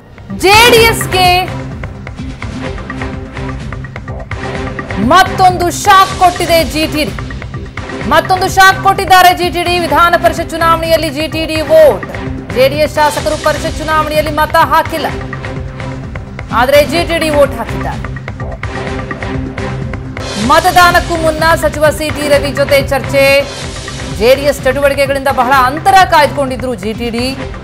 ಜೆಡಿಎಸ್ಗೆ ಮತ್ತೊಂದು ಶಾಕ್ ಕೊಟ್ಟಿದೆ ಜಿಟಿಡಿ ಮತ್ತೊಂದು ಶಾಕ್ ಕೊಟ್ಟಿದ್ದಾರೆ ಜಿಟಿಡಿ ವಿಧಾನ ಪರಿಷತ್ ಚುನಾವಣೆಯಲ್ಲಿ ಜಿಟಿಡಿ ವೋಟ್ ಜೆಡಿಎಸ್ ಶಾಸಕರು ಪರಿಷತ್ ಚುನಾವಣೆಯಲ್ಲಿ ಮತ ಹಾಕಿಲ್ಲ ಆದರೆ ಜಿಟಿಡಿ ವೋಟ್ ಹಾಕಿದ್ದಾರೆ ಮತದಾನಕ್ಕೂ ಮುನ್ನ ಸಚಿವ ಸಿಟಿ ರವಿ ಜೊತೆ ಚರ್ಚೆ ಜೆಡಿಎಸ್ ಚಟುವಟಿಕೆಗಳಿಂದ ಬಹಳ ಅಂತರ ಕಾಯ್ದುಕೊಂಡಿದ್ರು ಜಿಟಿಡಿ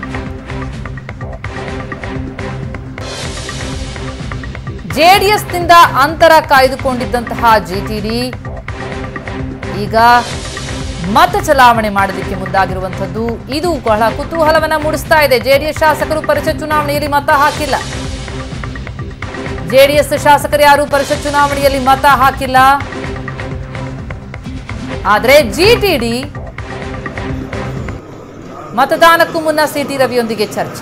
ಜೆಡಿಎಸ್ನಿಂದ ಅಂತರ ಕಾಯ್ದುಕೊಂಡಿದ್ದಂತಹ ಜಿಟಿಡಿ ಈಗ ಮತ ಚಲಾವಣೆ ಮಾಡೋದಕ್ಕೆ ಮುಂದಾಗಿರುವಂಥದ್ದು ಇದು ಬಹಳ ಕುತೂಹಲವನ್ನ ಮೂಡಿಸ್ತಾ ಇದೆ ಜೆಡಿಎಸ್ ಶಾಸಕರು ಪರಿಷತ್ ಚುನಾವಣೆಯಲ್ಲಿ ಮತ ಹಾಕಿಲ್ಲ ಜೆಡಿಎಸ್ ಶಾಸಕರು ಯಾರು ಪರಿಷತ್ ಚುನಾವಣೆಯಲ್ಲಿ ಮತ ಹಾಕಿಲ್ಲ ಆದರೆ ಜಿಟಿಡಿ ಮತದಾನಕ್ಕೂ ಮುನ್ನ ಸಿಟಿ ರವಿಯೊಂದಿಗೆ ಚರ್ಚೆ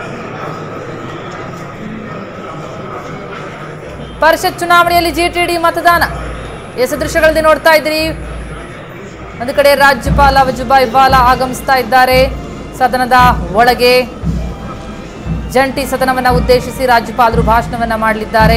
ಪರಿಷತ್ ಚುನಾವಣೆಯಲ್ಲಿ ಜಿಟಿಡಿ ಮತದಾನ ಎಸ್ ದೃಶ್ಯಗಳಲ್ಲಿ ನೋಡ್ತಾ ಇದ್ದೀರಿ ಒಂದು ಕಡೆ ರಾಜ್ಯಪಾಲ ವಜುಭಾಯ್ ವಾಲಾ ಆಗಮಿಸ್ತಾ ಇದ್ದಾರೆ ಸದನದ ಒಳಗೆ ಜಂಟಿ ಸದನವನ್ನ ಉದ್ದೇಶಿಸಿ ರಾಜ್ಯಪಾಲರು ಭಾಷಣವನ್ನ ಮಾಡಲಿದ್ದಾರೆ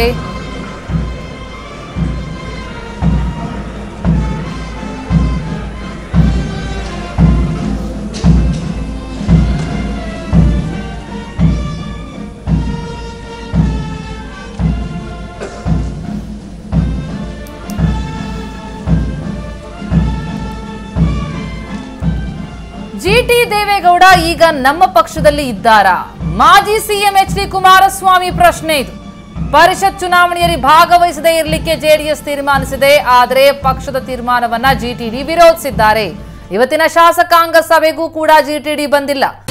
ಜಿಟಿ ದೇವೇಗೌಡ ಈಗ ನಮ್ಮ ಪಕ್ಷದಲ್ಲಿ ಇದ್ದಾರಾ ಮಾಜಿ ಸಿಎಂ ಎಚ್ ಡಿ ಕುಮಾರಸ್ವಾಮಿ ಪ್ರಶ್ನೆ ಇದು ಪರಿಷತ್ ಚುನಾವಣೆಯಲ್ಲಿ ಭಾಗವಹಿಸದೇ ಇರಲಿಕ್ಕೆ ಜೆಡಿಎಸ್ ತೀರ್ಮಾನಿಸಿದೆ ಆದರೆ ಪಕ್ಷದ ತೀರ್ಮಾನವನ್ನ ಜಿಟಿಡಿ ವಿರೋಧಿಸಿದ್ದಾರೆ ಇವತ್ತಿನ ಶಾಸಕಾಂಗ ಸಭೆಗೂ ಕೂಡ ಜಿಟಿಡಿ ಬಂದಿಲ್ಲ